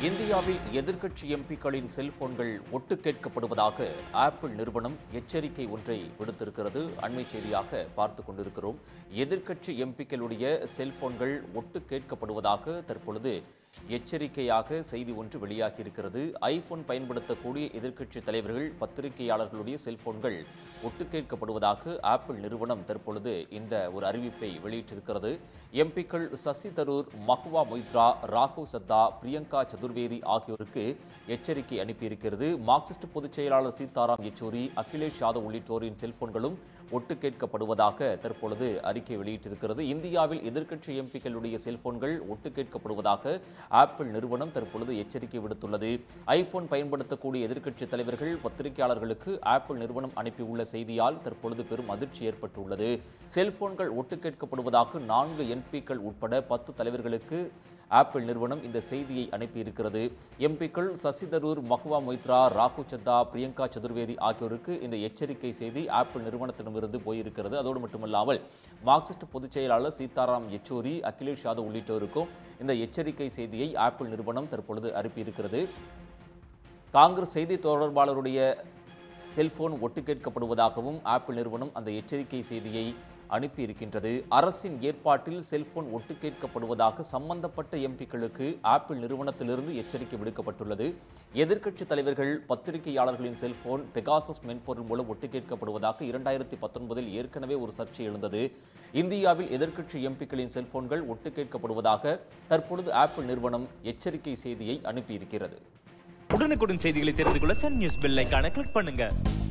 இந்தியாவில் எதிர்க்கட்சி எம்பிக்களின் செல்போன்கள் ஒட்டு கேட்கப்படுவதாக ஆப்பிள் நிறுவனம் எச்சரிக்கை ஒன்றை விடுத்திருக்கிறது அண்மை செய்தியாக பார்த்து கொண்டிருக்கிறோம் எதிர்க்கட்சி எம்பிக்களுடைய செல்போன்கள் ஒட்டு கேட்கப்படுவதாக தற்பொழுது எச்சரிக்கையாக செய்தி ஒன்று வெளியாகியிருக்கிறது ஐபோன் பயன்படுத்தக்கூடிய எதிர்க்கட்சி தலைவர்கள் பத்திரிகையாளர்களுடைய செல்போன்கள் ஒட்டு கேட்கப்படுவதாக ஆப்பிள் நிறுவனம் தற்பொழுது இந்த ஒரு அறிவிப்பை வெளியிட்டிருக்கிறது எம்பிக்கள் சசி தரூர் மஹ்வா மொய்த்ரா ராகவ் சத்தா பிரியங்கா சதுர்வேதி ஆகியோருக்கு எச்சரிக்கை அனுப்பியிருக்கிறது மார்க்சிஸ்ட் பொதுச் செயலாளர் சீதாராம் யெச்சூரி அகிலேஷ் யாதவ் உள்ளிட்டோரின் செல்போன்களும் ஒட்டு கேட்கப்படுவதாக தற்பொழுது அறிக்கை வெளியிட்டிருக்கிறது இந்தியாவில் எதிர்க்கட்சி எம்பிக்களுடைய செல்போன்கள் ஒட்டு கேட்கப்படுவதாக ஆப்பிள் நிறுவனம் தற்பொழுது எச்சரிக்கை விடுத்துள்ளது ஐபோன் பயன்படுத்தக்கூடிய எதிர்க்கட்சி தலைவர்கள் பத்திரிகையாளர்களுக்கு ஆப்பிள் நிறுவனம் அனுப்பியுள்ள செய்தியால் தற்பொழுது பெரும் அதிர்ச்சி ஏற்பட்டுள்ளது செல்போன்கள் ஒட்டு கேட்கப்படுவதாக நான்கு என்பிக்கள் உட்பட பத்து தலைவர்களுக்கு ஆப்பிள் நிறுவனம் இந்த செய்தியை அனுப்பியிருக்கிறது எம்பிக்கள் சசி தரூர் மஹ்வா மொய்த்ரா ராகு சத்தா பிரியங்கா சதுர்வேதி ஆகியோருக்கு இந்த எச்சரிக்கை செய்தி ஆப்பிள் நிறுவனத்திடமிருந்து போயிருக்கிறது அதோடு மட்டுமல்லாமல் மார்க்சிஸ்ட் பொதுச் செயலாளர் சீதாராம் யெச்சூரி அகிலேஷ் யாதவ் உள்ளிட்டோருக்கும் இந்த எச்சரிக்கை செய்தியை ஆப்பிள் நிறுவனம் தற்பொழுது அனுப்பியிருக்கிறது காங்கிரஸ் செய்தி தொடர்பாளருடைய செல்போன் ஒட்டு கேட்கப்படுவதாகவும் ஆப்பிள் நிறுவனம் அந்த எச்சரிக்கை செய்தியை அனுப்பியிருக்கின்றது அரசின் ஏற்பாட்டில் செல்போன் ஒட்டு கேட்கப்படுவதாக சம்பந்தப்பட்ட எம்பிக்களுக்கு ஆப்பிள் நிறுவனத்திலிருந்து எச்சரிக்கை விடுக்கப்பட்டுள்ளது எதிர்க்கட்சி தலைவர்கள் பத்திரிகையாளர்களின் செல்போன் பெகாசஸ் மென்பொருள் மூலம் ஒட்டு கேட்கப்படுவதாக இரண்டாயிரத்தி பத்தொன்பதில் ஏற்கனவே ஒரு சர்ச்சை எழுந்தது இந்தியாவில் எதிர்க்கட்சி எம்பிக்களின் செல்போன்கள் ஒட்டு கேட்கப்படுவதாக தற்பொழுது ஆப்பிள் நிறுவனம் எச்சரிக்கை செய்தியை அனுப்பியிருக்கிறது உடனுக்குடன் செய்திகளை தெரிந்து கொள்ள சன் நியூஸ் பெல் ஐகானை கிளிக் பண்ணுங்க